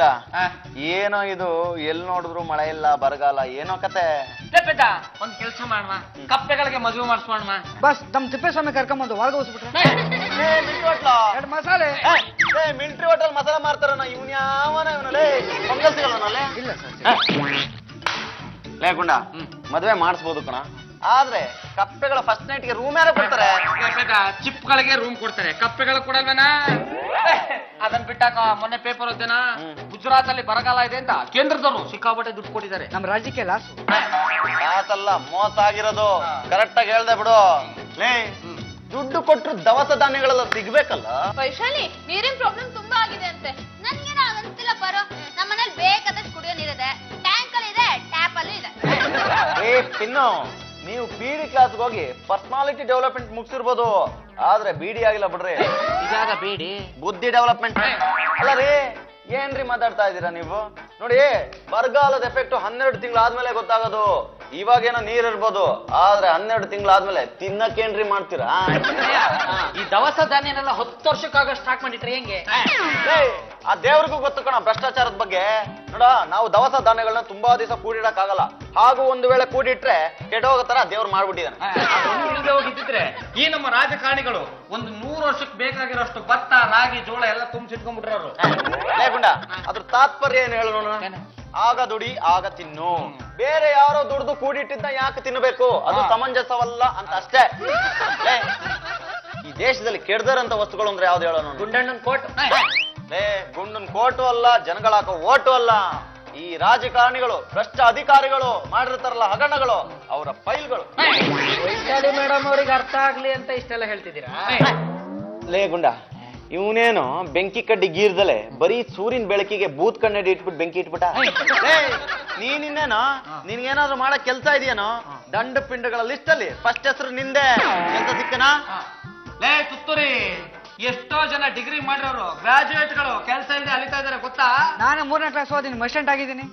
ಗುಂಡ ಏನೋ ಇದು ಎಲ್ ನೋಡಿದ್ರು ಮಳೆ ಇಲ್ಲ ಬರಗಾಲ ಏನೋ ಕತೆ ಪೆದ್ದ ಒಂದ್ ಕೆಲಸ ಮಾಡುವ ಕಪ್ಪೆಗಳಿಗೆ ಮದುವೆ ಮಾಡಿಸ್ಮಾಡುವ ಬಸ್ ನಮ್ ತಿಪ್ಪೇಸ್ವಾಮಿ ಕರ್ಕೊಂಬಂದು ಒಳಗೆ ಹೋಗ್ಬಿಟ್ರೆ ಎರಡು ಮಸಾಲೆ ಮಿಲ್ಟ್ರಿ ಹೋಟೆಲ್ ಮಸಾಲ ಮಾಡ್ತಾರನ ಇವ್ನ ಯಾವನ ಇವನಲ್ಲೇ ಪೊಂಗಲ್ ಸಿಗಲ್ಲನಲ್ಲೇ ಇಲ್ಲ ಸರ್ ಲೇ ಗುಂಡ ಮದ್ವೆ ಮಾಡಿಸ್ಬೋದು ಕಣ ಆದ್ರೆ ಕಪ್ಪೆಗಳ ಫಸ್ಟ್ ನೈಟ್ಗೆ ರೂಮ್ ಯಾರು ಕೊಡ್ತಾರೆ ಚಿಪ್ಗಳಿಗೆ ರೂಮ್ ಕೊಡ್ತಾರೆ ಕಪ್ಪೆಗಳು ಕೊಡಲ್ವೇನಾ ಅದನ್ನ ಬಿಟ್ಟಾಕ ಮೊನ್ನೆ ಪೇಪರ್ ಓದ್ದೇನಾ ಗುಜರಾತ್ ಅಲ್ಲಿ ಬರಗಾಲ ಇದೆ ಅಂತ ಕೇಂದ್ರದವರು ಸಿಕ್ಕಾಪಟ್ಟೆ ದುಡ್ಡು ಕೊಟ್ಟಿದ್ದಾರೆ ನಮ್ ರಾಜ್ಯಕ್ಕೆ ಲಾಸು ಕಾಸಲ್ಲ ಮೋಸ ಆಗಿರೋದು ಕರೆಕ್ಟ್ ಆಗಿ ಹೇಳ್ದೆ ಬಿಡು ಲೇ ದುಡ್ಡು ಕೊಟ್ರು ದವಸ ಧಾನ್ಯಗಳೆಲ್ಲ ಸಿಗ್ಬೇಕಲ್ಲ ವೈಶಾಲಿ ನೀರಿನ ಪ್ರಾಬ್ಲಮ್ ತುಂಬಾ ಆಗಿದೆ ಅಂತೆ ನನ್ಗೇನ ಅನ್ಸ್ತಿಲ್ಲ ಪರೋ ನಮ್ಮನೇಲಿ ಬೇಕಾದಷ್ಟು ಕುಡಿಯೋ ನೀರಿದೆ ಟ್ಯಾಂಕ್ ಅಲ್ಲಿ ಇದೆ ಟ್ಯಾಪ್ ಅಲ್ಲಿ ಇದೆ ಏ ಪಿನ್ನು ನೀವು ಬಿಡಿ ಕ್ಲಾಸ್ಗೆ ಹೋಗಿ ಪರ್ಸನಾಲಿಟಿ ಡೆವಲಪ್ಮೆಂಟ್ ಮುಗಿಸಿರ್ಬೋದು ಆದ್ರೆ ಬಿಡಿ ಆಗಿಲ್ಲ ಬಿಡ್ರಿ ಇದಾಗ ಬೇಡಿ ಬುದ್ಧಿ ಡೆವಲಪ್ಮೆಂಟ್ ಅಲ್ಲ ರೀ ಏನ್ರಿ ಮಾತಾಡ್ತಾ ಇದ್ದೀರಾ ನೀವು ನೋಡಿ ಬರಗಾಲದ ಎಫೆಕ್ಟ್ ಹನ್ನೆರಡು ತಿಂಗಳಾದ್ಮೇಲೆ ಗೊತ್ತಾಗೋದು ಇವಾಗೇನೋ ನೀರ್ ಇರ್ಬೋದು ಆದ್ರೆ ಹನ್ನೆರಡು ತಿಂಗಳಾದ್ಮೇಲೆ ತಿನ್ನಕ್ಕೇನ್ರಿ ಮಾಡ್ತೀರಾ ಈ ದವಸ ಧಾನ್ಯನೆಲ್ಲ ಹತ್ತು ವರ್ಷಕ್ಕಾಗ ಸ್ಟಾರ್ಟ್ ಮಾಡಿಟ್ರೆ ಹೆಂಗೆ ಏ, ಆ ದೇವ್ರಿಗೂ ಗೊತ್ತು ಕಣ ಭ್ರಷ್ಟಾಚಾರದ ಬಗ್ಗೆ ನೋಡ ನಾವು ದವಸ ಧಾನ್ಯಗಳನ್ನ ತುಂಬಾ ದಿವಸ ಕೂಡಿಡಕ್ ಆಗಲ್ಲ ಹಾಗೂ ಒಂದು ವೇಳೆ ಕೂಡಿಟ್ರೆ ಕೆಡೋಗೋ ತರ ದೇವ್ರು ಮಾಡ್ಬಿಟ್ಟಿದ್ದಾನೆ ಅದೊಂದು ಇಲ್ದೆ ಹೋಗಿದ್ದಿದ್ರೆ ಈ ನಮ್ಮ ರಾಜಕಾರಣಿಗಳು ಒಂದು ನೂರು ವರ್ಷಕ್ಕೆ ಬೇಕಾಗಿರೋಷ್ಟು ಭತ್ತ ರಾಗಿ ಜೋಳ ಎಲ್ಲ ತುಂಬಿಸಿಟ್ಕೊಂಡ್ಬಿಟ್ರವ್ರು ಲೇ ಗುಂಡ ಅದ್ರ ತಾತ್ಪರ್ಯ ಏನು ಹೇಳು ನೋಡೋಣ ಆಗ ದುಡಿ ಆಗ ತಿನ್ನು ಬೇರೆ ಯಾರೋ ದುಡ್ದು ಕೂಡಿಟ್ಟಿದ್ದ ಯಾಕೆ ತಿನ್ನಬೇಕು ಅದು ಸಮಂಜಸವಲ್ಲ ಅಂತ ಅಷ್ಟೇ ಲೇ, ಈ ದೇಶದಲ್ಲಿ ಕೆಡ್ದರಂತ ವಸ್ತುಗಳು ಅಂದ್ರೆ ಯಾವ್ದು ಹೇಳೋಣ ಗುಂಡಣ್ಣನ್ ಕೋಟ್ ಲೇ ಗುಂಡನ್ ಕೋಟು ಅಲ್ಲ ಜನಗಳ ಹಾಕೋ ಓಟು ಅಲ್ಲ ಈ ರಾಜಕಾರಣಿಗಳು ಭ್ರಷ್ಟ ಅಧಿಕಾರಿಗಳು ಮಾಡಿರ್ತಾರಲ್ಲ ಹಗರಣಗಳು ಅವರ ಫೈಲ್ಗಳು ವೈಶಾಲಿ ಮೇಡಮ್ ಅವ್ರಿಗೆ ಅರ್ಥ ಆಗ್ಲಿ ಅಂತ ಇಷ್ಟೆಲ್ಲ ಹೇಳ್ತಿದ್ದೀರಾ ಲೇ ಗುಂಡ ಇವನೇನು ಬೆಂಕಿ ಕಡ್ಡಿ ಗೀರ್ದಲೆ ಬರೀ ಸೂರ್ಯನ ಬೆಳಕಿಗೆ ಬೂತ್ ಕಣ್ಣಡಿ ಇಟ್ಬಿಟ್ಟು ಬೆಂಕಿ ಇಟ್ಬಿಟ್ಟ ಲೇ, ನೀನಿನ್ನೇನೋ ನಿನ್ಗೇನಾದ್ರೂ ಮಾಡಕ್ ಕೆಲ್ಸ ಇದೆಯೇನೋ ದಂಡ ಪಿಂಡಗಳ ಲಿಸ್ಟ್ ಅಲ್ಲಿ ಫಸ್ಟ್ ಹೆಸರು ನಿಂದೆ ಕೆಲ್ಸ ಸಿಕ್ಕನಾ ಲೇ ತುತ್ತೂರಿ ಎಷ್ಟೋ ಜನ ಡಿಗ್ರಿ ಮಾಡಿರೋರು ಗ್ರಾಜುಯೇಟ್ಗಳು ಕೆಲಸ ಇಲ್ಲದೆ ಅಲಿತಾ ಇದಾರೆ ಗೊತ್ತಾ ನಾನು ಮೂರನೇ ಕ್ಲಾಸ್ ಓದಿನಿ ಮಸ್ಟೆಂಟ್ ಆಗಿದ್ದೀನಿ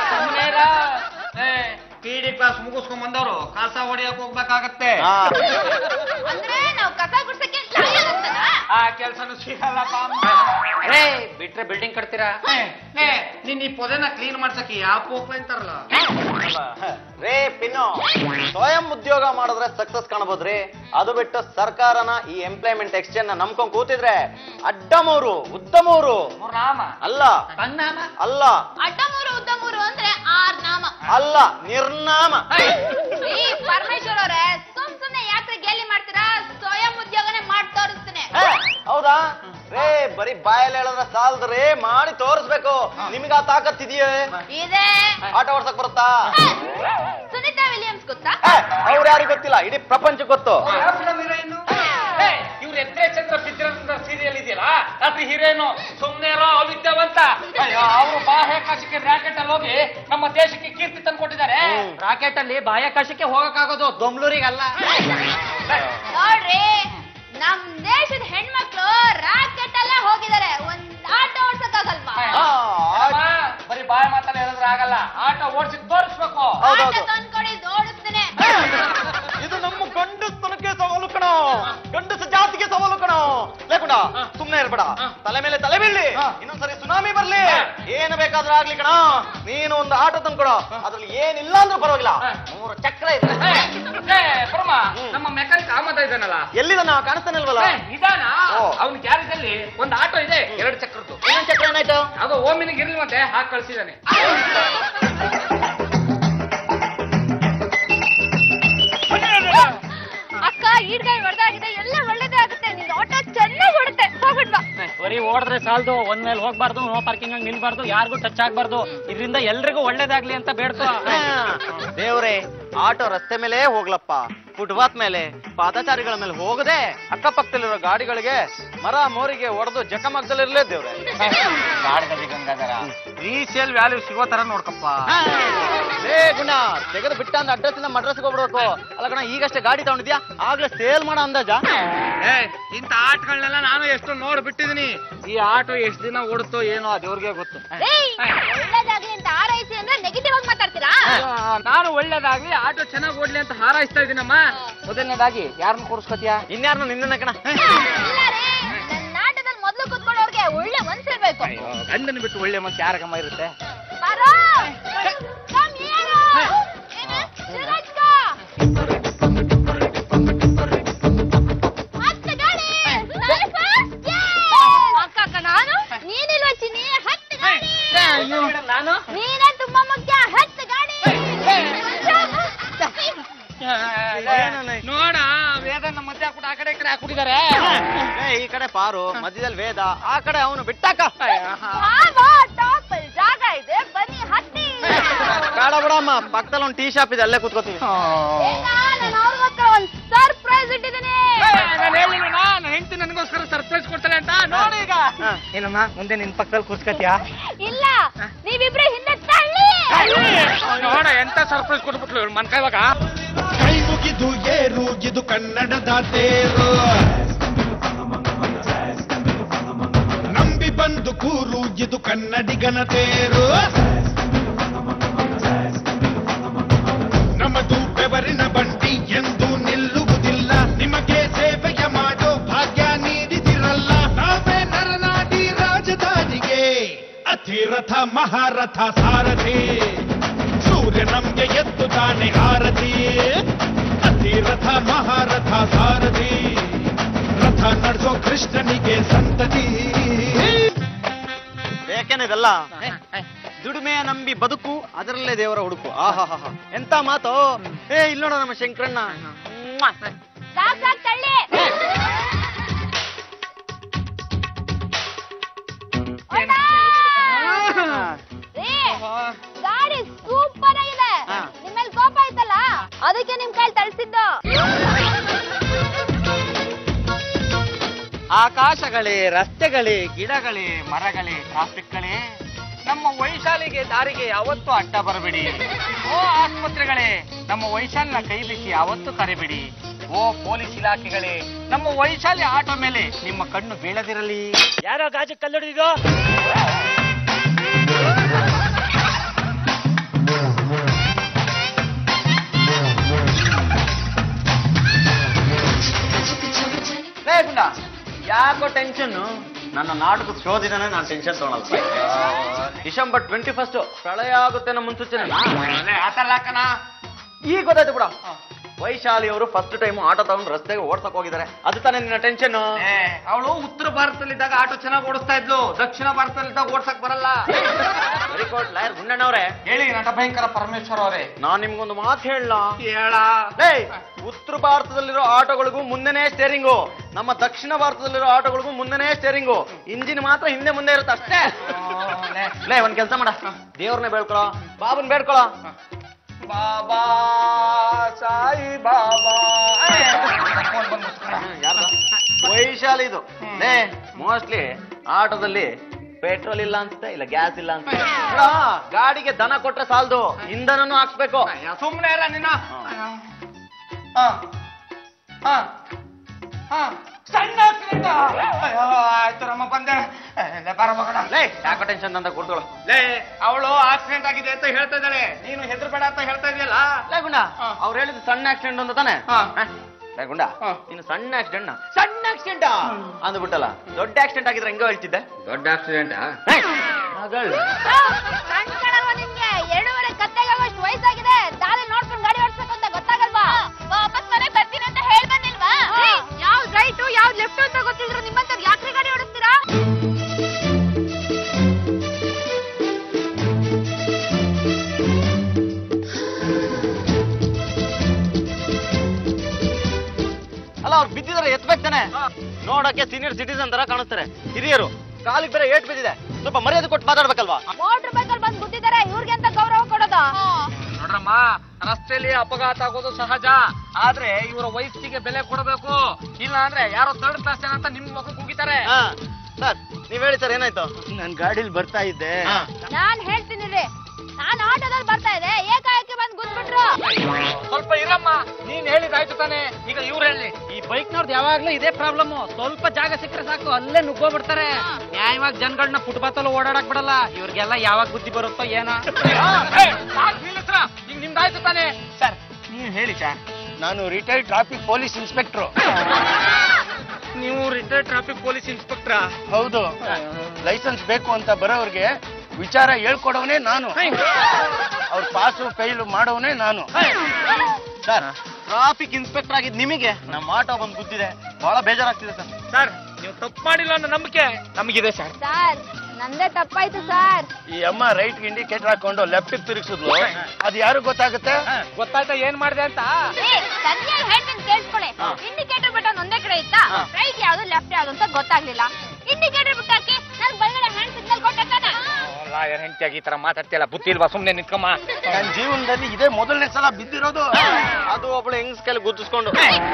ಪಿ ಡಿ ಕ್ಲಾಸ್ ಮುಗಿಸ್ಕೊಂಡ್ ಬಂದವರು ಕಸ ಹೊಡಿಯಕ್ ಹೋಗ್ಬೇಕಾಗತ್ತೆ ಹಾ. ಅಂದ್ರೆ ನಾವು ಕಸ ಗುಡ್ಸಕ್ಕೆ ಲಾಯರ್ ಅಂತನಾ ಆ ಕೆಲ್ಸನೂ ಸಿಗಲ್ಲ ರೇ ಬಿಟ್ರೆ ಬಿಲ್ಡಿಂಗ್ ಕಟ್ತೀರಾ ಲೇ ನೀನ್ ಈ ಪೊದೆನ ಕ್ಲೀನ್ ಮಾಡ್ಸಕ್ಕೆ ಯಾವ ಪೋಕ್ಲ ಅಂತಾರಲ್ಲ ರೇ ಪಿನ್ನು ಸ್ವಯಂ ಉದ್ಯೋಗ ಮಾಡಿದ್ರೆ ಸಕ್ಸಸ್ ಕಾಣಬಹುದ್ರಿ ಅದು ಬಿಟ್ಟು ಸರ್ಕಾರನ ಈ ಎಂಪ್ಲಾಯ್ಮೆಂಟ್ ಎಕ್ಸ್ಚೇಂಜ್ ನ ನಂಬ್ಕೊಂಡ್ ಕೂತಿದ್ರೆ ಅಡ್ಡಮೂರು ಉದ್ದಮೂರು ಮೂರ್ ನಾಮ ಅಲ್ಲ ತನ್ನಾಮ ಅಲ್ಲ ಅಡ್ಡ ಮೂರು ಉದ್ದ ಮೂರು ಅಂದ್ರೆ ಆರ್ ನಾಮ ಅಲ್ಲ ನಿರ್ನಾಮ ಈ ಪರಮೇಶ್ವರ್ ಅವರೇ ಸುಮ್ ಸುಮ್ನೆ ಯಾಕ್ರೆ ಗೇಲಿ ಮಾಡ್ತೀರಾ ಸ್ವಯಂ ಉದ್ಯೋಗನೇ ಮಾಡಿ ತೋರಿಸ್ತೀನಿ ಏ, ಹೌದಾ ರೇ ಬರೀ ಬಾಯಲ್ಲಿ ಹೇಳಿದ್ರೆ ಸಾಲದ್ರಿ ಮಾಡಿ ತೋರಿಸ್ಬೇಕು ನಿಮ್ಗೆ ಆ ತಾಕತ್ ಇದೆಯೇ ಇದೆ ಆಟ ಓಡ್ಸಕ್ ಬರುತ್ತಾ ಸುನೀತಾ ವಿಲಿಯಮ್ಸ್ ಗೊತ್ತಾ ಅವ್ರು ಯಾರಿಗೂ ಗೊತ್ತಿಲ್ಲ ಇಡೀ ಪ್ರಪಂಚಕ್ಕೆ ಗೊತ್ತು ಇವ್ರು ಎದ್ರೆ ಚಂದ್ರ ಬಿದ್ರಂತ ಸೀರಿಯಲ್ ಇದೆಯಲ್ಲ ಅದು ಹೀರೋನು ಸುಮ್ನೆ ಇರೋ ಅವಿದ್ಯಾವಂತ ಅವರು ಬಾಹ್ಯಾಕಾಶಕ್ಕೆ ರಾಕೆಟ್ ಅಲ್ಲಿ ಹೋಗಿ ನಮ್ಮ ದೇಶಕ್ಕೆ ಕೀರ್ತಿ ತಂದು ಕೊಟ್ಟಿದ್ದಾರೆ ರಾಕೆಟ್ ಅಲ್ಲಿ ಬಾಹ್ಯಾಕಾಶಕ್ಕೆ ಹೋಗಕ್ಕಾಗೋದು ದೊಮ್ಲೂರಿಗಲ್ಲ ನೋಡ್ರಿ ನಮ್ ದೇಶದ ಹೆಣ್ಮಕ್ಳು ರಾಕೆಟ್ ಅಲ್ಲೇ ಹೋಗಿದ್ದಾರೆ ಒಂದ್ ಆಟೋ ಓಡ್ಸಕ್ಕಾಗಲ್ವಾ ಆ, ಅಮ್ಮ, ಬರೀ ಬಾಯ ಮಾತಲ್ಲಿ ಹೇಳಿದ್ರೆ ಆಗಲ್ಲ ಆಟ ಓಡಿಸಿ ತೋರಿಸ್ಬೇಕು ಹೌದೌದು. ಆಟೋ ತಂದ್ಕೊಡಿ ಓಡಿಸ್ತೀನಿ ಇದು ನಮ್ಮ ಗಂಡಸ್ತನಕ್ಕೆ ಸವಾಲು ಕಣ ಗಂಡಸ ಜಾತಿಗೆ ಸವಾಲು ಕಣ ಲೇಕುಂಡ ಸುಮ್ನೆ ಇರ್ಬೇಡ ತಲೆ ಮೇಲೆ ತಲೆ ಬೀಳಿ ಇನ್ನೊಂದ್ಸರಿ ಸುನಾಮಿ ಬರ್ಲಿ ಏನು ಬೇಕಾದ್ರೂ ಆಗ್ಲಿ ಕಣ ನೀನು ಒಂದು ಆಟೋ ತಂದ್ಕೊಡ ಅದ್ರಲ್ಲಿ ಏನಿಲ್ಲ ಅಂದ್ರೂ ಪರವಾಗಿಲ್ಲ ಮೂರು ಚಕ್ರ ಇದೆ ಏ, ಬ್ರಹ್ಮ, ನಮ್ಮ ಮೆಕ್ಯಾನಿಕ್ ಆಮದ ಇದ್ದಾನಲ್ಲ ಎಲ್ಲಿದನ ಕಾಣಿಸ್ತಾನಿಲ್ವಲ್ಲ ಏ, ನಿಧಾನ ಓ. ಅವನ ಗ್ಯಾರೇಜ್ ಅಲ್ಲಿ ಒಂದು ಆಟೋ ಇದೆ ಎರಡು ಚಕ್ರದ್ದು ಇನ್ನೊಂದ್ ಚಕ್ರ ಏನಾಯ್ತು ಅದು ಓಮಿನಿಗೆ ಇರ್ಲಿಲ್ವಂತೆ ಹಾಕಿ ಕಳ್ಸಿದಾನೆ ಅಕ್ಕ ಈಡ್ಗಾಯಿ ಹೊಡೆದಾಗಿದೆ ಎಲ್ಲ ಒಳ್ಳೇದೇ ಆಗುತ್ತೆ ನಿನ್ ಆಟೋ ಚೆನ್ನಾಗಿ ಹೊಡುತ್ತೆ ಹೋಗ್ಬಿಡ್ವಾ ಬರೀ ಓಡಿದ್ರೆ ಸಾಲದು ಒಂದ್ ಮೇಲೆ ಹೋಗ್ಬಾರ್ದು ನೋ ಪಾರ್ಕಿಂಗ್ ಆಗಿ ನಿಲ್ಬಾರ್ದು ಯಾರಿಗೂ ಟಚ್ ಆಗ್ಬಾರ್ದು ಇದರಿಂದ ಎಲ್ರಿಗೂ ಒಳ್ಳೇದಾಗ್ಲಿ ಅಂತ ಬೇಡ್ಕೊ ದೇವ್ರೆ ಆಟೋ ರಸ್ತೆ ಮೇಲೆ ಹೋಗ್ಲಪ್ಪ ಫುಟ್ಪಾತ್ ಮೇಲೆ ಪಾದಚಾರಿಗಳ ಮೇಲೆ ಹೋಗದೆ ಅಕ್ಕಪಕ್ಕದಲ್ಲಿರೋ ಗಾಡಿಗಳಿಗೆ ಮರ ಮೋರಿಗೆ ಒಡೆದು ಜಖಮಗ್ದಲ್ಲಿರ್ಲೇ ದೇವ್ರೆ ರೀಸೇಲ್ ವ್ಯಾಲ್ಯೂ ಸಿಗೋ ತರ ನೋಡ್ಕಪ್ಪ ಲೇ ಗುಣ ತೆಗೆದು ಬಿಟ್ಟ ಅಂದ್ರೆ ಅಡ್ರೆಸ್ ಇಂದ ಮಡ್ರೆಸ್ಗೆ ಹೋಗ್ಬಿಡ್ಬೇಕು ಅಲ್ಲ ಕಣ ಈಗಷ್ಟೇ ಗಾಡಿ ತಗೊಂಡಿದ್ಯಾ ಆಗ್ಲೇ ಸೇಲ್ ಮಾಡೋ ಅಂದಾಜ ಏ ಇಂಥ ಆಟಗಳನ್ನೆಲ್ಲ ನಾನು ಎಷ್ಟು ನೋಡ್ಬಿಟ್ಟಿದೀನಿ ಈ ಆಟೋ ಎಷ್ಟು ದಿನ ಓಡುತ್ತೋ ಏನೋ ಆ ದೇವ್ರಿಗೆ ಗೊತ್ತು ಏಯ್ ಒಳ್ಳೇದಾಗ್ಲಿ ಅಂತ ಆರೈಸಿ ಅಂದ್ರೆ ನೆಗೆಟಿವ್ ಆಗಿ ಮಾತಾಡ್ತೀರಾ ಆ, ನಾನು ಒಳ್ಳೇದಾಗ್ಲಿ ಆಟೋ ಚೆನ್ನಾಗಿ ಓಡ್ಲಿ ಅಂತ ಹಾರೈಸ್ತಾ ಇದೀನಮ್ಮ ಮೊದಲನೇದಾಗಿ ಯಾರನ್ನ ಕೂರಿಸ್ಕೊತೀಯಾ ಇನ್ಯಾರನ್ನ ನಿನ್ನ ಕಣ ಇಲ್ಲ ರೀ ನನ್ನ ಆಟದಲ್ಲಿ ಮೊದ್ಲು ಕುತ್ಕೊಳ್ಳೋರ್ಗೆ ಒಳ್ಳೆ ಮನ್ಸಿರ್ಬೇಕು ಹೋಗ್ಬೇಕು ಗಂಡನ ಬಿಟ್ಟು ಒಳ್ಳೆ ಮನ್ಸು ಯಾರಗಮ್ಮ ಇರುತ್ತೆ ಬಾರೋ ಕಮ್ ಹಿಯರ್ ಏನು ಸಿರಜ್ಕ ಹತ್ತು ಗಾಡಿ ನಾನು first, yes! ಅಕ್ಕ ಅಕ್ಕ ನಾನು ನೀನಿಲ್ವ ಚಿನ್ನಿ ಹತ್ತು ಗಾಡಿ ನಾನು ನೀನೇ ತುಂಬಾ ಮುಖ್ಯ ಹತ್ತು ಗಾಡಿ ನೋಡ ವೇದನ ಮಧ್ಯ ಹಾಕ್ಬಿಟ್ಟು ಆ ಕಡೆ ಈ ಕಡೆ ಹಾಕ್ಬಿಟ್ಟಿದ್ದಾರೆ ಏ, ಈ ಕಡೆ ಪಾರು ಮಧ್ಯದಲ್ಲಿ ವೇದ ಆ ಕಡೆ ಅವನು ಬಿಟ್ಟಾಕ ಬಾಬಾ ಟಾಪ್ ಜಾಗ ಇದೆ ಬನ್ನಿ ಹತ್ತಿ ಬೇಡ ಬಿಡಮ್ಮ ಪಕ್ಕದಲ್ಲಿ ಒಂದು ಟೀ ಶಾಪ್ ಇದೆ ಅಲ್ಲೇ ಕುತ್ಕೋತೀವಿ ಈಗ ನಾನು ಅವ್ರಿಗೋಸ್ಕರ ಒಂದು ಸರ್ಪ್ರೈಸ್ ಇಟ್ಟಿದ್ದೀನಿ ನಾನು ಹೇಳಿಲ್ವ ನನ್ನ ಹೆಂಡತಿ ನನಗೋಸ್ಕರ ಸರ್ಪ್ರೈಸ್ ಕೊಡ್ತಾಳೆ ಅಂತ ನೋಡಿ ಈಗ ಏನಮ್ಮ ಮುಂದೆ ನಿನ್ ಪಕ್ಕದಲ್ಲಿ ಕೂರ್ಸ್ಕತ್ಯಾ ಇಲ್ಲ ನೀವಿಬ್ರು ಹಿಂದೆ ತಳ್ಳಿ ನೋಡ ಎಂತ ಸರ್ಪ್ರೈಸ್ ಕೊಟ್ಬಿಟ್ಲು ಇವ್ಳು ಮನ್ಕ ಇವಾಗ ಕೈ ಮುಗಿದು ಏರು ಇದು ಕನ್ನಡದ ತೇರು ನಂಬಿ ಬಂದು ಕೂರು ಇದು ಕನ್ನಡಿಗನ ತೇರು ನಮ್ಮದು ಬೆವರಿನ ಬಂಡಿ ಎಂದು ನಿಲ್ಲುವುದಿಲ್ಲ ನಿಮಗೆ ಸೇವೆಯ ಮಾಡೋ ಭಾಗ್ಯ ನೀಡಿದಿರಲ್ಲ ನಾವೇ ನರನಾಡಿ ರಾಜಧಾನಿಗೆ ಅತಿರಥ ಮಹಾರಥ ಸಾರಥಿ ಸೂರ್ಯ ನಮ್ಗೆ ಎದ್ದು ತಾನೆ ಆರತಿ ಅತಿರಥ ಮಹಾರಥ ಸಾರಥಿ ರಥ ನಡೆಸೋ ಕೃಷ್ಣನಿಗೆ ಸಂತತಿ ಬೇಕೇನೆ ಇದೆಲ್ಲ ದುಡಿಮೆಯ ನಂಬಿ ಬದುಕು ಅದರಲ್ಲೇ ದೇವರ ಹುಡುಕು ಆಹಾ ಎಂತ ಮಾತು ಏ ಇಲ್ಲಿ ನೋಡ ನಮ್ಮ ಶಂಕರಣ್ಣ ಮ್ವಾ. ಸಾಕ್ ಸಾಕ್ ತಳ್ಳಿ ಅಣ್ಣ! ರೀ, ಗಾಡಿ ಸೂಪರ್ ಆಗಿದೆ ಹಾ. ನಿಮ್ಮಲ್ಲಿ ಕೋಪ ಆಯ್ತಲ್ಲ ಅದಕ್ಕೆ ನಿಮ್ ಕೈಲಿ ತಳ್ಸಿದ್ದು ಆಕಾಶಗಳೇ ರಸ್ತೆಗಳೇ ಗಿಡಗಳೇ ಮರಗಳೇ ಟ್ರಾಫಿಕ್ಗಳೇ ನಮ್ಮ ವೈಶಾಲಿಗೆ ದಾರಿಗೆ ಯಾವತ್ತೂ ಅಡ್ಡ ಬರಬೇಡಿ ಓ ಆಸ್ಪತ್ರೆಗಳೇ ನಮ್ಮ ವೈಶಾಲಿನ ಕೈ ಬಿಸಿ ಯಾವತ್ತೂ ಕರೆಬಿಡಿ ಓ ಪೊಲೀಸ್ ಇಲಾಖೆಗಳೇ ನಮ್ಮ ವೈಶಾಲಿ ಆಟೋ ಮೇಲೆ ನಿಮ್ಮ ಕಣ್ಣು ಬೀಳದಿರಲಿ ಯಾರೋ ಗಾಜು ಕಲ್ಲೊಡೆದಿದೋ ಲೇ ಗುಂಡ ಯಾಕೋ ಟೆನ್ಷನ್ ನನ್ನ ನಾಟಕದ ಶೋಧಿನೇ ನಾನು ಟೆನ್ಷನ್ ತಗೊಳಲ್ಲ ಡಿಸೆಂಬರ್ ಟ್ವೆಂಟಿ ಫಸ್ಟ್ ಪ್ರಳಯ ಆಗುತ್ತೆ ನಮ್ಮ ಮುನ್ಸೂಚನೆ ಆತಲ್ಲಕ್ಕನ ಈಗ ಗೊತ್ತಾಯ್ತು ಬಿಡ ವೈಶಾಲಿ ಅವರು ಫಸ್ಟ್ ಟೈಮ್ ಆಟೋ ತಗೊಂಡು ರಸ್ತೆಗೆ ಓಡ್ಸಕ್ ಹೋಗಿದ್ದಾರೆ ಅದು ತಾನೇ ನಿನ್ನ ಟೆನ್ಷನ್ ಅವಳು ಉತ್ತರ ಭಾರತದಲ್ಲಿದ್ದಾಗ ಆಟೋ ಚೆನ್ನಾಗಿ ಓಡಿಸ್ತಾ ಇದ್ಲು ದಕ್ಷಿಣ ಭಾರತದಲ್ಲಿದ್ದಾಗ ಓಡ್ಸಕ್ ಬರಲ್ಲ ವೆರಿ ಗುಡ್ ಲಾಯರ್ ಗುಂಡಣ್ಣವ್ರೆ ಹೇಳಿ ನಟ ಭಯಂಕರ ಪರಮೇಶ್ವರ್ ಅವರೇ ನಾನ್ ನಿಮ್ಗೊಂದು ಮಾತು ಹೇಳ ಹೇಳ ಲೇ ಉತ್ತರ ಭಾರತದಲ್ಲಿರೋ ಆಟೋಗಳಿಗೂ ಮುಂದೆನೇ ಸ್ಟೇರಿಂಗು ನಮ್ಮ ದಕ್ಷಿಣ ಭಾರತದಲ್ಲಿರೋ ಆಟೋಗಳಿಗೂ ಮುಂದೆನೇ ಸ್ಟೇರಿಂಗು ಇಂಜಿನ್ ಮಾತ್ರ ಹಿಂದೆ ಮುಂದೆ ಇರುತ್ತೆ ಅಷ್ಟೇ ಲೇ ಒಂದ್ ಕೆಲಸ ಮಾಡ ದೇವ್ರನ್ನೇ ಬೇಡ್ಕೊಳ ಬಾಬನ್ ಬೇಡ್ಕೊಳ ಬಾಬಾ ಸಾಯಿ ಬಾಬಾ ಯಾರ್ದ ವೈಶಾಲಿ ಇದು ಲೇ ಮೋಸ್ಟ್ಲಿ ಆಟೋದಲ್ಲಿ ಪೆಟ್ರೋಲ್ ಇಲ್ಲ ಅನ್ಸುತ್ತೆ ಇಲ್ಲ ಗ್ಯಾಸ್ ಇಲ್ಲ ಅನ್ಸುತ್ತೆ ನೋಡ, ಗಾಡಿಗೆ ದನ ಕೊಟ್ರೆ ಸಾಲದು ಇಂಧನನು ಹಾಕ್ಸ್ಬೇಕು ಸುಮ್ನೆ ಇರ ನಿನ್ನ ಹ. ಹ. ಹ. ಸಣ್ಣ accident ಆ? ಅಯ್ಯೋ, ಆಯ್ತು ರಮ್ಮ ಬಂದೆ ಏ, ಲೇ, ಬಾರ ಮಗನ. ಲೇ ಯಾಕೋ ಟೆನ್ಷನ್ ಅಂತ ಕೊಡ್ತೋಳ ಲೇ ಅವಳು ಆಕ್ಸಿಡೆಂಟ್ ಆಗಿದೆ ಅಂತ ಹೇಳ್ತಾ ಇದ್ದಾಳೆ ನೀನು ಹೆದರ್ಬೇಡ ಅಂತ ಹೇಳ್ತಾ ಇದೆಯಲ್ಲ ಲೇ ಗುಂಡ ಹಾ. ಅವ್ರು ಹೇಳಿದ್ದು ಸಣ್ಣ ಆಕ್ಸಿಡೆಂಟ್ ಅಂತ ತಾನೆ ಹಾ. ಹ? ಲೇ ಗುಂಡ ಹಾ. ನೀನು ಸಣ್ಣ ಆಕ್ಸಿಡೆಂಟ್ ಸಣ್ಣ ಆಕ್ಸಿಡೆಂಟ್ ಅಂದ್ಬಿಟ್ಟಲ್ಲ ದೊಡ್ಡ ಆಕ್ಸಿಡೆಂಟ್ ಆಗಿದ್ರೆ ಹೆಂಗೋ ಹೇಳ್ತಿದ್ದೆ ದೊಡ್ಡ ಆಕ್ಸಿಡೆಂಟ್ ಕಣ್ ಕಾಣಲ್ವಾ ನಿಮ್ಗೆ ಎರಡೂವರೆ ಕತ್ತೆಗಾಗುವಷ್ಟು ವಯಸ್ಸಾಗಿದೆ ದಾರಿ ನೋಡ್ಕೊಂಡು ಗಾಡಿ ಓಡಿಸ್ಬೇಕು ಅಂತ ಗೊತ್ತಾಗಲ್ವಾ ವಾಪಸ್ ಮನೆ ಬರ್ತೀನಿ ಅಂತ ಹೇಳ್ ಬಂದಿಲ್ವಾ ಯಾವ್ದು ರೈಟು ಯಾವ್ದು ಲೆಫ್ಟ್ ಅಂತ ಗೊತ್ತಿದ್ರು ನಿಮ್ಮಂತವ್ರು ಯಾಕ್ರಿ ಗಾಡಿ ಓಡಿಸ್ತೀರಾ ಅಲ್ಲ ಅವ್ರು ಬಿದ್ದಿದ್ದಾರೆ ಎತ್ಬೇಕು ತಾನೆ ನೋಡಕ್ಕೆ ಸೀನಿಯರ್ ಸಿಟಿಸನ್ ತರ ಕಾಣಿಸ್ತಾರೆ ಹಿರಿಯರು ಕಾಲಿಗೆ ಬೇರೆ ಏಟ್ ಬಿದ್ದಿದೆ ಸ್ವಲ್ಪ ಮರ್ಯಾದೆ ಕೊಟ್ಟು ಮಾತಾಡ್ಬೇಕಲ್ವಾ ಮೋಟ್ರ್ ಬೈಕಲ್ಲಿ ಬಂದು ಗುದ್ದಿದ್ದಾರೆ ಇವ್ರಿಗೆ ಅಂತ ಗೌರವ ಕೊಡೋದು ನೋಡ್ರಮ್ಮ ರಸ್ತೆಯಲ್ಲಿ ಅಪಘಾತ ಆಗೋದು ಸಹಜ ಆದ್ರೆ ಇವರ ವಯಸ್ಸಿಗೆ ಬೆಲೆ ಕೊಡಬೇಕು ಇಲ್ಲ ಅಂದ್ರೆ ಯಾರೋ ಥರ್ಡ್ ಕ್ಲಾಸ್ ಜನ ಅಂತ ನಿಮ್ ಮಗು ಕೂಗಿತಾರೆ ಹಾ ಸರ್ ನೀವ್ ಹೇಳಿ ಸರ್ ಏನಾಯ್ತು ನನ್ ಗಾಡಿಲಿ ಬರ್ತಾ ಇದ್ದೆ ನಾನ್ ಹೇಳ್ತೀನಿ ರೀ ನಾನ್ ಆಟೋದಲ್ಲಿ ಬರ್ತಾ ಇದೆ ಏಕಾಏಕಿ ಬಂದು ಗುದ್ಬಿಟ್ರು ಸ್ವಲ್ಪ ಇರಮ್ಮ ನೀನ್ ಹೇಳಿದಾಯ್ತು ತಾನೆ ಈಗ ಇವ್ರು ಹೇಳಿ ಈ ಬೈಕ್ನವ್ರದ್ದು ಯಾವಾಗ್ಲೂ ಇದೇ ಪ್ರಾಬ್ಲಮ್ ಸ್ವಲ್ಪ ಜಾಗ ಸಿಕ್ಕರೆ ಸಾಕು ಅಲ್ಲೇ ನುಗ್ಗೋಗ್ಬಿಡ್ತಾರೆ ನ್ಯಾಯವಾಗಿ ಜನಗಳನ್ನ ಫುಟ್ಪಾತ್ ಅಲ್ಲಿ ಓಡಾಡಕ್ ಬಿಡಲ್ಲ ಇವ್ರಿಗೆಲ್ಲ ಯಾವಾಗ ಬುದ್ಧಿ ಬರುತ್ತೋ ಏನೋ ಈಗ ನಿಮ್ದಾಯ್ತು ತಾನೆ ಸರ್ ನೀವು ಹೇಳಿ ಸರ್ ನಾನು ರಿಟೈರ್ಡ್ ಟ್ರಾಫಿಕ್ ಪೊಲೀಸ್ ಇನ್ಸ್ಪೆಕ್ಟರ್ ನೀವು ರಿಟೈರ್ಡ್ ಟ್ರಾಫಿಕ್ ಪೊಲೀಸ್ ಇನ್ಸ್ಪೆಕ್ಟ್ರಾ ಹೌದು ಲೈಸೆನ್ಸ್ ಬೇಕು ಅಂತ ಬರೋವ್ರಿಗೆ ವಿಚಾರ ಹೇಳ್ಕೊಡವನೇ ನಾನು ಅವ್ರ ಪಾಸು ಫೈಲು ಮಾಡೋವನೇ ನಾನು ಸರ್ ಟ್ರಾಫಿಕ್ ಇನ್ಸ್ಪೆಕ್ಟರ್ ಆಗಿದ್ ನಿಮಗೆ ನಮ್ಮ ಆಟೋ ಬಂದು ಗುದ್ದಿದೆ ಬಹಳ ಬೇಜಾರಾಗ್ತಿದೆ ಸರ್ ಸರ್ ನೀವು ತಪ್ಪು ಮಾಡಿಲ್ಲ ಅನ್ನೋ ನಂಬಿಕೆ ನಮಗಿದೆ ಸರ್ ಸರ್ ನಂದೇ ತಪ್ಪಾಯ್ತು ಸರ್ ಈ ಅಮ್ಮ ರೈಟ್ ಇಂಡಿಕೇಟರ್ ಹಾಕೊಂಡು ಲೆಫ್ಟ್ ತಿರುಗಿಸಿದ್ಲು ಅದು ಯಾರು ಗೊತ್ತಾಗುತ್ತೆ ಗೊತ್ತಾಯ್ತಾ ಏನ್ ಮಾಡಿದೆ ಅಂತ ಏ, ಸರಿಯಾಗಿ ಹೇಳ್ತೀನಿ ಕೇಳಿಸ್ಕೊಳ್ಳಿ ಇಂಡಿಕೇಟರ್ ಬಟನ್ ಒಂದೇ ಕಡೆ ಇತ್ತಾ ರೈಟ್ ಯಾವ್ದು ಲೆಫ್ಟ್ ಯಾವ್ದು ಅಂತ ಗೊತ್ತಾಗ್ಲಿಲ್ಲ ಇಂಡಿಕೇಟರ್ ಬಿಟ್ಟು ಹಾಕಿ ನಾನು ಬಲಗಡೆ ಹ್ಯಾಂಡ್ ಸಿಗ್ನಲ್ ಕೊಟ್ಟೆ ತಾನೆ ಲಾಯರ್ ಹೆಂಡತಿಯಾಗಿ ಈ ತರ ಮಾತಾಡ್ತಿಲ್ಲ ಬುದ್ಧಿ ಇಲ್ವಾ ಸುಮ್ನೆ ನಿಂತ್ಕಮ್ಮ ನನ್ನ ಜೀವನದಲ್ಲಿ ಇದೇ ಮೊದಲನೇ ಸಲ ಬಿದ್ದಿರೋದು ಅದು ಒಬ್ಳು ಹೆಂಗ್ಸ್ ಕೈಲಿ ಗುದ್ದಿಸ್ಕೊಂಡು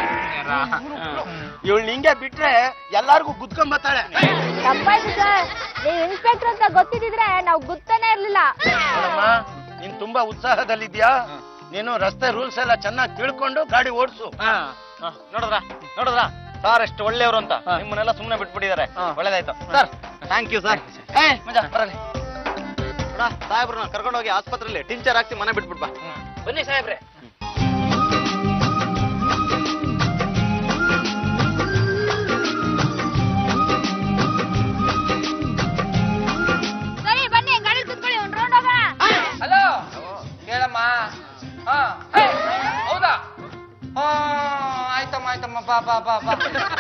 ಇವಳು ನಿಂಗೆ ಬಿಟ್ರೆ ಎಲ್ಲಾರ್ಗೂ ಗುದ್ಕೊಂಬತ್ತಾಳೆ ತಪ್ಪಾಯ್ತು ಸರ್ ನೀವು ಇನ್ಸ್ಪೆಕ್ಟರ್ ಅಂತ ಗೊತ್ತಿದ್ರೆ ನಾವು ಗೊತ್ತಾನೆ ಇರ್ಲಿಲ್ಲ ನೋಡಮ್ಮ ನೀನ್ ತುಂಬಾ ಉತ್ಸಾಹದಲ್ಲಿದ್ಯಾ ನೀನು ರಸ್ತೆ ರೂಲ್ಸ್ ಎಲ್ಲ ಚೆನ್ನಾಗಿ ತಿಳ್ಕೊಂಡು ಗಾಡಿ ಓಡಿಸು ನೋಡಿದ್ರ ನೋಡಿದ್ರ ಸರ್ ಎಷ್ಟು ಒಳ್ಳೆಯವರು ಅಂತ ನಿಮ್ಮನ್ನೆಲ್ಲ ಸುಮ್ಮನೆ ಬಿಟ್ಬಿಟ್ಟಿದ್ದಾರೆ ಒಳ್ಳೇದಾಯ್ತು ಸರ್ ಥ್ಯಾಂಕ್ ಯು ಸರ್ ಏ ಮಜಾ ಬರಲಿ ನೋಡ ಸಾಹೇಬ್ರನ್ನ ಕರ್ಕೊಂಡು ಹೋಗಿ ಆಸ್ಪತ್ರೆಯಲ್ಲಿ ಟಿಂಚರ್ ಹಾಕ್ಸಿ ಮನೆ ಬಿಟ್ಬಿಟ್ ಬಾ ಬನ್ನಿ ಸಾಹೇಬ್ರೆ ಸರಿ ಬನ್ನಿ ಗಾಡಿ ಕುತ್ಕೊಳ್ಳಿ ಒಂದು ರೌಂಡ್ ಹೋಗೋಣ ಹಲೋ ಹೇಳಮ್ಮ ಹಾ ಹೇ, ಹೌದಾ ಹಾ ಆಯ್ತಮ್ಮ ಆಯ್ತಮ್ಮ ಬಾ ಬಾ ಬಾ ಬಾ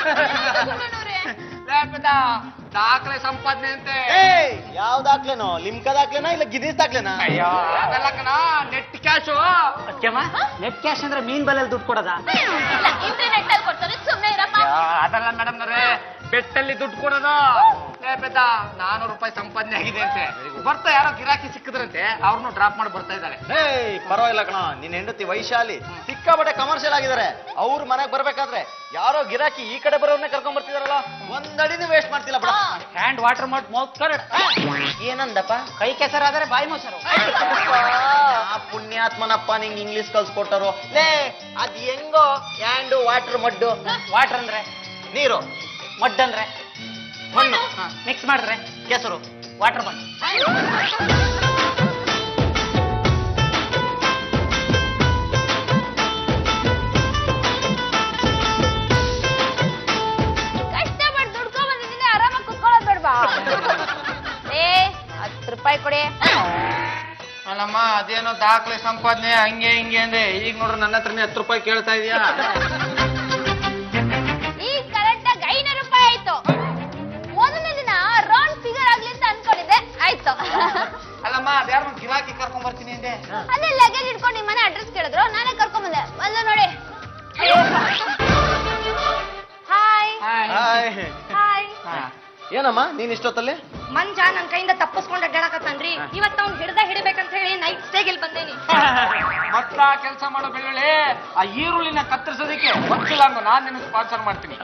ಲೇ ಪೆದ್ದ, ದಾಖಲೆ ಸಂಪಾದನೆ ಅಂತೆ ಯಾವ ದಾಖ್ಲೆನೋ ಲಿಮ್ಕಾ ದಾಖ್ಲೆನಾ ಇಲ್ಲ ಗಿರೀಶ್ ದಾಖ್ಲೆನಾ ಅಯ್ಯೋ ಅದೆಲ್ಲ ಕಣ ನೆಟ್ ಕ್ಯಾಶು ನೆಟ್ ಕ್ಯಾಶ್ ಅಂದ್ರೆ ಮೀನ್ ಬಲೆಯಲ್ಲಿ ದುಡ್ಡು ಕೊಡೋದ ಇಂಟರ್ನೆಟ್ ಅಲ್ಲಿ ಕೊಡ್ತಾರೆ ಸುಮ್ಮನೆ ಇರಪ್ಪ ಅದಲ್ಲ ಮೇಡಮ್ ನವ್ರೆ ಬೆಟ್ಟಲ್ಲಿ ದುಡ್ಡು ಕೊಡೋದು ಲೇ ಪೆದ್ದ ನಾನೂರು ರೂಪಾಯಿ ಸಂಪಾದನೆ ಆಗಿದೆ ಅಂತೆ ಬರ್ತಾ ಯಾರೋ ಗಿರಾಕಿ ಸಿಕ್ಕಿದ್ರಂತೆ ಅವ್ರನ್ನು ಡ್ರಾಪ್ ಮಾಡಿ ಬರ್ತಾ ಇದ್ದಾರೆ ಏಯ್ ಪರವಾಗಿಲ್ಲ ಕಣ ನಿನ್ ಹೆಂಡತಿ ವೈಶಾಲಿ ಸಿಕ್ಕಾಪಟ್ಟೆ ಕಮರ್ಷಿಯಲ್ ಆಗಿದ್ದಾರೆ ಅವ್ರ ಮನೆಗ್ ಬರ್ಬೇಕಾದ್ರೆ ಯಾರೋ ಗಿರಾಕಿ ಈ ಕಡೆ ಬರೋರ್ನೇ ಕರ್ಕೊಂಡ್ ಬರ್ತಿದಾರಲ್ಲ ಒಂದಡಿನೂ ವೇಸ್ಟ್ ಮಾಡ್ತಿಲ್ಲ ಬಿಡ ಹ್ಯಾಂಡ್ ವಾಟರ್ ಮೌತ್ ಮೌತ್ ಕರಡ್ ಏನಂದಪ್ಪ ಕೈ ಕೆಸರಾದರೆ ಬಾಯಿ ಮೊಸರು ಆ ಪುಣ್ಯಾತ್ಮನಪ್ಪ ನಿಂಗ್ ಇಂಗ್ಲಿಷ್ ಕಲ್ಸ್ಕೊಟ್ಟರು ಲೇ ಅದ್ ಹೆಂಗೋ ಯಾಂಡು ವಾಟರ್ ಮಡ್ಡು ವಾಟರ್ ಅಂದ್ರೆ ನೀರು ಮಡ್ ಅಂದ್ರೆ ಮಣ್ಣು ಮಿಕ್ಸ್ ಮಾಡಿದ್ರೆ ಕೆಸರು ವಾಟರ್ ಬಂಡ್ ಕಷ್ಟಪಟ್ಟು ದುಡ್ಕೊಂಡ್ ಬಂದಿದ್ದೀನಿ ಆರಾಮಾಗಿ ಕುತ್ಕೊಳ್ಳೋದು ಬೇಡ್ವಾ ಏ ಹತ್ತು ರೂಪಾಯಿ ಕೊಡಿ ಅಲ್ಲಮ್ಮ ಅದೇನೋ ದಾಖಲೆ ಸಂಪಾದನೆ ಹಂಗೆ ಹಿಂಗೆ ಅಂದ್ರೆ ಈಗ ನೋಡ್ರಿ ನನ್ನ ಹತ್ರನೇ ಹತ್ತು ರೂಪಾಯಿ ಕೇಳ್ತಾ ಇದೀಯಾ ಈಗ ಕರೆಕ್ಟ್ ಆಗಿ ಐನೂರು ರೂಪಾಯಿ ಆಯ್ತು ಮೊದಲನೇ ದಿನ ರೌಂಡ್ ಫಿಗರ್ ಆಗ್ಲಿ ಅಂತ ಅನ್ಕೊಂಡಿದ್ದೆ ಆಯ್ತು ಅಲ್ಲಮ್ಮ ಅದ್ಯಾರು ಗಿರಾಕಿ ಕರ್ಕೊಂಡ್ ಬರ್ತೀನಿ ಅಂದೆ ಅದೇ ಲಗೇಜ್ ಇಟ್ಕೊಂಡು ನಿಮ್ಮ ಮನೆ ಅಡ್ರೆಸ್ ಕೇಳಿದ್ರು ನಾನೇ ಕರ್ಕೊಂಡ್ ಬಂದೆ ಬಂದು ನೋಡಿ ಹಾಯ್ ಹಾಯ್. ಹಾಯ್ ಏನಮ್ಮ ನೀನ್ ಇಷ್ಟೊತ್ತಲ್ಲಿ ಮಂಜ ನನ್ ಕೈಯಿಂದ ತಪ್ಪಿಸ್ಕೊಂಡ್ ಅಡ್ಡಾಡಕತ್ತಾನ್ರಿ ಇವತ್ತು ಅವ್ನ್ ಹಿಡ್ದ ಹಿಡಿಬೇಕಂತ ಹೇಳಿ ನೈಟ್ ಸ್ಟೇಗೆ ಇಲ್ಲಿ ಬಂದೇನಿ ಮತ್ತ ಕೆಲಸ ಮಾಡೋ ಬೆಳ್ಳುಳ್ಳಿ ಆ ಈರುಳ್ಳಿನ ಕತ್ತರಿಸೋದಕ್ಕೆ ಗೊತ್ತಿಲ್ಲ ಅಂದು ನಾನ್ ನಿನಗೆ ಸ್ಪಾನ್ಸರ್ ಮಾಡ್ತೀನಿ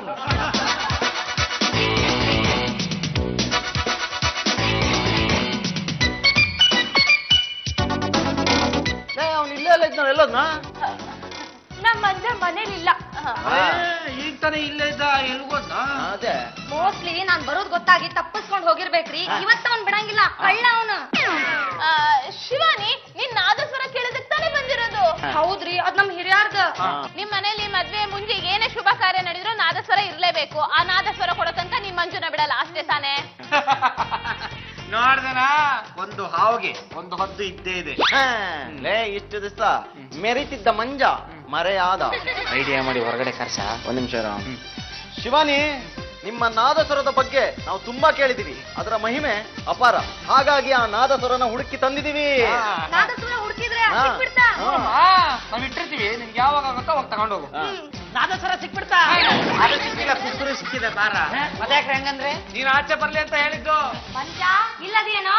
ಅವ್ನು ಇಲ್ಲೇ ಎಲ್ಲ ಇದ್ನ ಎಲ್ಲೋದ್ನಾ ನಮ್ ಮಂಜ ಮನೇಲಿಲ್ಲ ಈಗ ತಾನೇ ಇಲ್ಲೇ ಇದ್ದ ಎಲ್ಗೋದ್ನ ಅದೇ ಮೋಸ್ಟ್ಲಿ ನಾನ್ ಬರೋದ್ ಗೊತ್ತಾಗಿ ತಪ್ಪಿಸ್ಕೊಂಡ್ ಹೋಗಿರ್ಬೇಕ್ರಿ ಇವತ್ತ ಅವ್ನ್ ಬಿಡಂಗಿಲ್ಲ ಕಳ್ಳ ಅವನು ಶಿವಾನಿ ನಿನ್ ನಾದಸ್ವರ ಕೇಳೋದಕ್ ತಾನೇ ಬಂದಿರೋದು ಹೌದ್ರಿ ಅದ್ ನಮ್ ಹಿರಿಯಾರ್ದ ನಿಮ್ ಮನೇಲಿ ಮದ್ವೆ ಮುಂಜೆಗೆ ಏನೇ ಶುಭ ಕಾರ್ಯ ನಡೆದ್ರು ನಾದಸ್ವರ ಇರ್ಲೇಬೇಕು ಆ ನಾದಸ್ವರ ಕೊಡಕಂತ ನಿಮ್ ಮಂಜುನ ಬಿಡಲ್ಲ ಅಷ್ಟೇ ತಾನೇ ನೋಡ್ದನಾ ಒಂದು ಹಾವಿಗೆ ಒಂದು ಹದ್ದು ಇದ್ದೇ ಇದೆ ಹಾ, ಲೇ ಇಷ್ಟು ದಿವಸ ಮೆರಿತಿದ್ದ ಮಂಜ ಮರೆಯಾದ ಐಡಿಯಾ ಮಾಡಿ ಹೊರಗಡೆ ಕರ್ಸ ಒಂದ್ ನಿಮಿಷ ಇರು. ಶಿವಾನಿ ನಿಮ್ಮ ನಾದಸ್ವರದ ಬಗ್ಗೆ ನಾವು ತುಂಬಾ ಕೇಳಿದೀವಿ ಅದರ ಮಹಿಮೆ ಅಪಾರ ಹಾಗಾಗಿ ಆ ನಾದಸ್ವರನ ಹುಡುಕಿ ತಂದಿದೀವಿ ನಾದಸ್ವರ ಹುಡುಕಿದ್ರೆ ಹಾ. ಸಿಕ್ಬಿಡ್ತಾ ಹಾ. ನಾವ್ ಇಟ್ಟಿರ್ತೀವಿ ನಿನ್ಗೆ ಯಾವಾಗ ಆಗುತ್ತೋ ಅವಾಗ ತಗೊಂಡೋಗು ಹಾ. ನಾದಸ್ವರ ಸಿಕ್ಬಿಡ್ತಾ ಅದು ಸಿಕ್ಕಿಲ್ಲ ಕುಕ್ಕುರಿ ಸಿಕ್ಕಿದೆ ಬಾರ ಮತ್ತೆ ಯಾಕ್ರೆ ಹೆಂಗಂದ್ರೆ ನೀನ್ ಆಚೆ ಬರ್ಲಿ ಅಂತ ಹೇಳಿದ್ದು ಮಂಜ ಇಲ್ಲದೇನೋ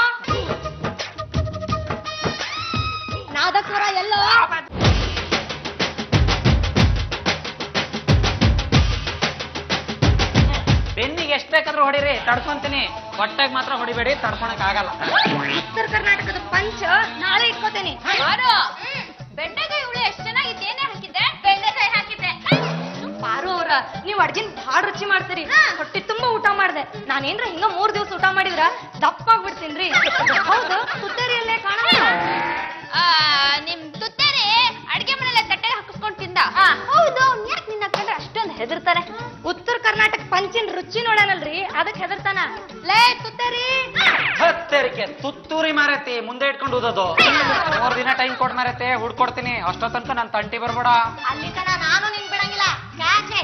ನಾದಸ್ವರ ಎಲ್ಲೋ ಬೆನ್ನಿಗೆ ಎಷ್ಟ್ ಬೇಕಾದ್ರೂ ಹೊಡಿರಿ ತಡ್ಕೊಂತೀನಿ ಹೊಟ್ಟೆಗೆ ಮಾತ್ರ ಹೊಡಿಬೇಡಿ ತಡ್ಕೊಳಕ್ ಆಗಲ್ಲ ಉತ್ತರ ಕರ್ನಾಟಕದ ಪಂಚ ನಾಳೆ ಇಟ್ಕೋತೇನೆ ಬೆಂಡೆಕಾಯಿ ಹುಳಿ ಎಷ್ಟ್ ಚೆನ್ನಾಗಿತ್ತು ಏನೇ ಹಾಕಿದ್ದೆ ಬೆಂಡೆಕಾಯಿ ಹಾಕಿದ್ದೆ ಪಾರು ಅವ್ರ ನೀವ್ ಅಡ್ಗಿನ್ ಭಾಳ ರುಚಿ ಮಾಡ್ತೀರಿ ಹೊಟ್ಟೆ ತುಂಬಾ ಊಟ ಮಾಡ್ದೆ ನಾನೇನ್ರ ಹಿಂಗ ಮೂರ್ ದಿವಸ ಊಟ ಮಾಡಿದ್ರ ದಪ್ಪ ಆಗ್ಬಿಡ್ತೀನ್ರಿ ಹೌದು ತುತ್ತೇರಿಯಲ್ಲೇ ಕಾಣ ನಿಮ್ ತುತ್ತೇರಿ ಅಡ್ಗೆ ಮನೆಯಲ್ಲ ತಟ್ಟೆಗೆ ಹಾಕಿಸ್ಕೊಂಡ್ ತಿಂದ ಹೌದು ಯಾಕೆ ನಿನ್ನ ಕಂಡ್ರೆ ಅಷ್ಟೊಂದು ಹೆದರ್ತಾರೆ ಉತ್ತರ ಕರ್ನಾಟಕ ಪಂಚ ಪಂಚಿನ ರುಚಿ ನೋಡನಲ್ರಿ ಅದಕ್ಕೆ ಹೆದರ್ತಾನ ಲೇ ತುತ್ತರಿ ಹತ್ತರಿಕೆ ತುತ್ತೂರಿ ಮಾರೈತಿ ಮುಂದೆ ಇಟ್ಕೊಂಡು ಓದೋದು ಮೂರ್ ದಿನ ಟೈಮ್ ಕೊಡ್ ಮಾರೈತಿ ಹುಡ್ಕೊಡ್ತೀನಿ ಅಷ್ಟೋ ತನಕ ನನ್ ತಂಟಿ ಬರ್ಬೇಡ ಅಲ್ಲಿ ತನ ನಾನು ನಿನ್ ಬಿಡಂಗಿಲ್ಲ ಕ್ಯಾಚ್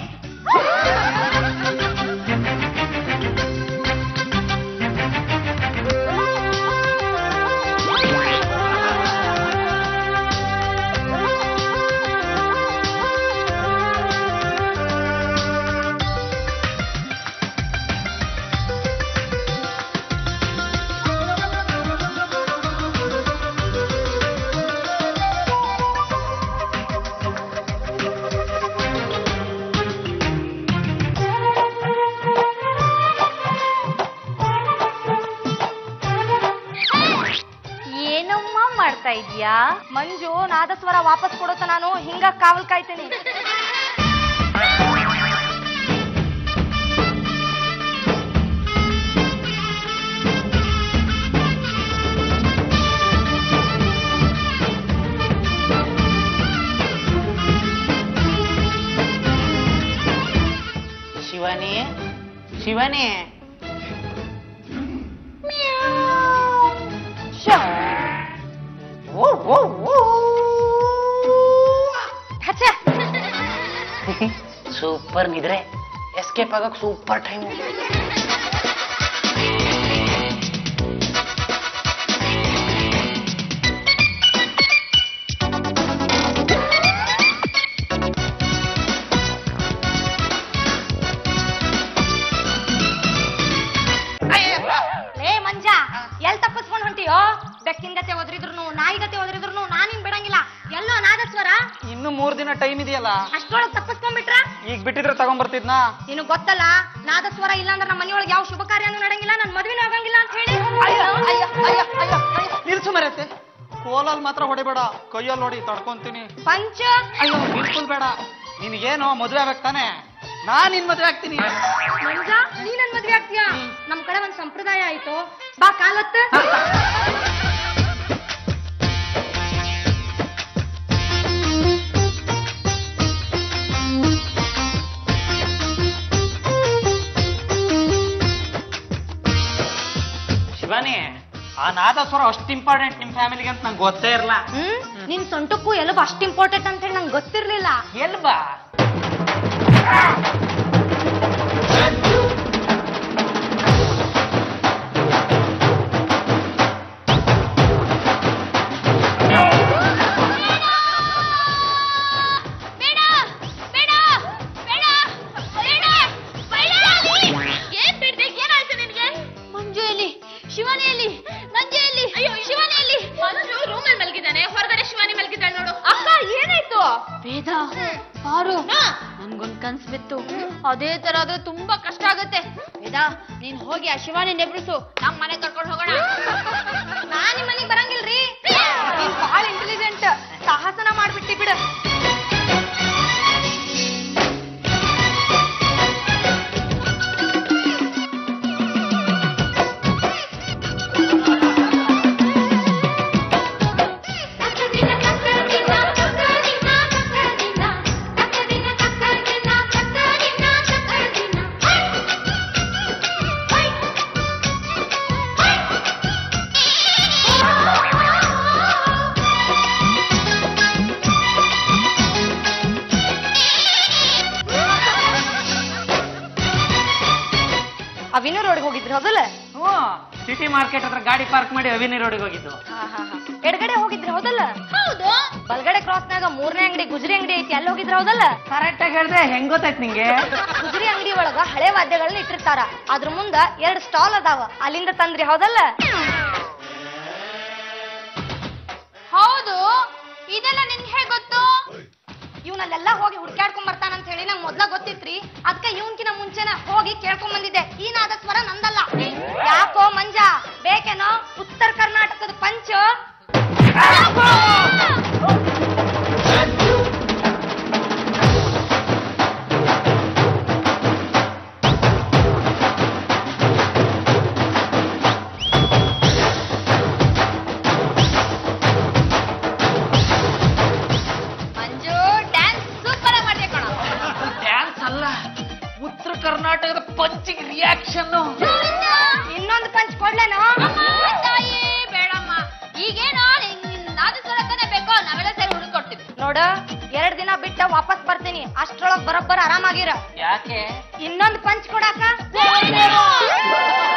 ಏನಮ್ಮ ಮಾಡ್ತಾ ಇದ್ಯಾ ಮಂಜು ನಾದಸ್ವರ ವಾಪಸ್ ಕೊಡೋತ ನಾನು ಹಿಂಗ ಕಾವಲ್ ಕಾಯ್ತೀನಿ ಶಿವನೇ ಶಿವನೇ ಸೂಪರ್ ನಿದ್ರೆ ಎಸ್ಕೇಪ್ ಆಗಕ್ ಸೂಪರ್ ಟೈಮ್ ಲೇ ಮಂಜ ಎಲ್ ತಪ್ಪಿಸ್ಕೊಂಡ್ ಹೊಂಟಿಯೋ ಬೆಕ್ಕಿನ ಗತೆ ಒದರಿದ್ರು ನಾಯಿ ಗತೆ ಒದರಿದ್ರು ನಾನಿನ್ ಬಿಡಂಗಿಲ್ಲ ಎಲ್ಲೋ ನಾದಸ್ವರ ಇನ್ನು ಮೂರ್ ದಿನ ಟೈಮ್ ಇದೆಯಲ್ಲ ಅಷ್ಟೊಳಗ್ ತಪ್ಪಿಸ್ಕೊಂಡ್ಬಿಟ್ರ ಈಗ ಬಿಟ್ಟಿದ್ರೆ ತಗೊಂಡ್ಬರ್ತಿದ್ನ ನಿನಗ್ ಗೊತ್ತಲ್ಲ ನಾದಸ್ವರ ಇಲ್ಲಾಂದ್ರ ನಮ್ಮ ಮನೆಯೊಳಗೆ ಯಾವ ಶುಭ ಕಾರ್ಯನೂ ನಡೆಯಂಗಿಲ್ಲ ನನ್ ಮದ್ವೆನೂ ಆಗಂಗಿಲ್ಲ ಅಂತ ಹೇಳಿ ನಿಲ್ಸು ಮರೈತೆ ಕೋಲಲ್ಲಿ ಮಾತ್ರ ಹೊಡಿಬೇಡ ಕೈಯಲ್ಲಿ ಹೊಡಿ ತಡ್ಕೊಂತೀನಿ ಪಂಚ ಅಯ್ಯೋ ನಿಲ್ಸಲ್ ಬೇಡ ನಿನಗೇನು ಮದ್ವೆ ಆಗ್ಬೇಕು ತಾನೆ ನಾನ್ ನಿನ್ ಮದ್ವೆ ಆಗ್ತೀನಿ ಮಂಜ ನೀ ನನ್ ಮದ್ವೆ ಆಗ್ತೀಯಾ ನಮ್ ಕಡೆ ಒಂದ್ ಸಂಪ್ರದಾಯ ಆಯ್ತು ಬಾ ಕಾಲತ್ತ ಶಿವಾನಿ ಆ ನಾದಸ್ವರ ಅಷ್ಟು ಇಂಪಾರ್ಟೆಂಟ್ ನಿಮ್ ಫ್ಯಾಮಿಲಿಗೆ ಅಂತ ನಂಗೆ ಗೊತ್ತೇ ಇರಲ್ಲ ಹ್ಮ್ ನಿನ್ ಸೊಂಟಕ್ಕೂ ಎಲುಬು ಅಷ್ಟ್ ಇಂಪಾರ್ಟೆಂಟ್ ಅಂತ ಹೇಳಿ ನಂಗೆ ಗೊತ್ತಿರ್ಲಿಲ್ಲ ಎಲ್ಬಾ ಬೇಡ ಬೇಡ ಬೇಡ ಬೇಡ ಏನ್ ಬಿಡ್ಬೇಕು ಏನಾಯ್ತು ನಿನ್ಗೆ ಮಂಜುಯಲ್ಲಿ ಶಿವಾನಿಯಲ್ಲಿ ನಂಜೆಯಲ್ಲಿ ಅಯ್ಯೋ ಶಿವಾನಿಯಲ್ಲಿ ಮಂಜು ರೂಮಲ್ಲಿ ಮಲಗಿದ್ದಾನೆ ಹೊರಗಡೆ ಶಿವಾನಿ ಮಲಗಿದ್ದಾಳೆ ನೋಡು ಅಕ್ಕ ಏನಾಯ್ತು ವೇದ ಬಾರು ನನ್ಗೊಂದ್ ಕನ್ಸ್ ಬಿತ್ತು ಅದೇ ತರ ಆದ್ರೆ ತುಂಬಾ ಕಷ್ಟ ಆಗುತ್ತೆ ವೇದ ನೀನ್ ಹೋಗಿ ಆ ಶಿವಾನಿ ನೆಬ್ರಿಸು ನಮ್ ಮನೆ ಕರ್ಕೊಂಡು ಹೋಗೋಣ ನಾನ್ ನಿಮ್ ಮನೆಗ್ ಬರಂಗಿಲ್ರಿ ನೀನ್ ಬಾಳ ಇಂಟೆಲಿಜೆಂಟ್ ಸಾಹಸನ ಮಾಡ್ಬಿಟ್ಟಿ ಬಿಡು ಅವಿನೂ ರೋಡ್ಗೆ ಹೋಗಿದ್ರಿ ಹೌದಲ್ಲ ಹ್ಞೂ ಸಿಟಿ ಮಾರ್ಕೆಟ್ ಹತ್ರ ಗಾಡಿ ಪಾರ್ಕ್ ಮಾಡಿ ಅವಿನಿ ರೋಡಿಗೆ ಹೋಗಿದ್ದು ಎಡಗಡೆ ಹೋಗಿದ್ರಿ ಹೌದಲ್ಲ ಹೌದು ಬಲ್ಗಡೆ ಕ್ರಾಸ್ನಾಗ ಮೂರನೇ ಅಂಗಡಿ ಗುಜರಿ ಅಂಗಡಿ ಐತಿ ಅಲ್ಲಿ ಹೋಗಿದ್ರಿ ಹೌದಲ್ಲ ಕರೆಕ್ಟ್ ಆಗಿ ಹೇಳಿದ್ರೆ ಹೆಂಗ್ ಗೊತ್ತಾಯ್ತು ನಿಂಗೆ ಗುಜರಿ ಅಂಗಡಿ ಒಳಗ ಹಳೆ ವಾದ್ಯಗಳನ್ನ ಇಟ್ಟಿರ್ತಾರ ಅದ್ರ ಮುಂದ ಎರಡ್ ಸ್ಟಾಲ್ ಅದಾವ ಅಲ್ಲಿಂದ ತಂದ್ರಿ ಹೌದಲ್ಲ ಹೌದು ಇದೆಲ್ಲ ನಿನ್ಗೆ ಹೇಗ್ ಗೊತ್ತು ಇವ್ನಲ್ಲೆಲ್ಲ ಹೋಗಿ ಹುಡ್ಕ್ಯಾಡ್ಕೊಂಡ್ ಬರ್ತಾನಂತ ಹೇಳಿ ನಂಗೆ ಮೊದ್ಲ ಗೊತ್ತಿತ್ರಿ ಅದಕ್ಕೆ ಇವನ್ಕಿನ ಮುಂಚೆನ ಹೋಗಿ ಕೇಳ್ಕೊಂಡ್ ಬಂದಿದ್ದೆ ಈ ನಾದ ಸ್ವರ ನಂದಲ್ಲ ಯಾಕೋ ಮಂಜ ಬೇಕೇನೋ ಉತ್ತರ ಕರ್ನಾಟಕದ ಪಂಚ ಮಂಜು ಡ್ಯಾನ್ಸ್ ಸೂಪರ್ ಆಗಿ ಮಾಡ್ದೆ ಕಣೋ ಡ್ಯಾನ್ಸ್ ಅಲ್ಲ ಉತ್ತರ ಕರ್ನಾಟಕದ ಪಂಚಿಗೆ ರಿಯಾಕ್ಷನ್ ಇನ್ನೊಂದು ಪಂಚ್ ಕೊಡ್ಲೇನೋ ತಾಯಿ ಬೇಡಮ್ಮ ಈಗೇನೋ ನಾದಸ್ವರಕ್ಕನೆ ಬೇಕೋ ನಾವೆಲ್ಲ ಸೇರಿ ಹುಡುಕೊಡ್ತೀವಿ ನೋಡ ಎರಡ್ ದಿನ ಬಿಟ್ಟ ವಾಪಸ್ ಬರ್ತೀನಿ ಅಷ್ಟ್ರೊಳಗ್ ಬರೋಬ್ಬರ ಆರಾಮಾಗಿರ ಯಾಕೆ ಇನ್ನೊಂದು ಪಂಚ್ ಕೊಡಾಕ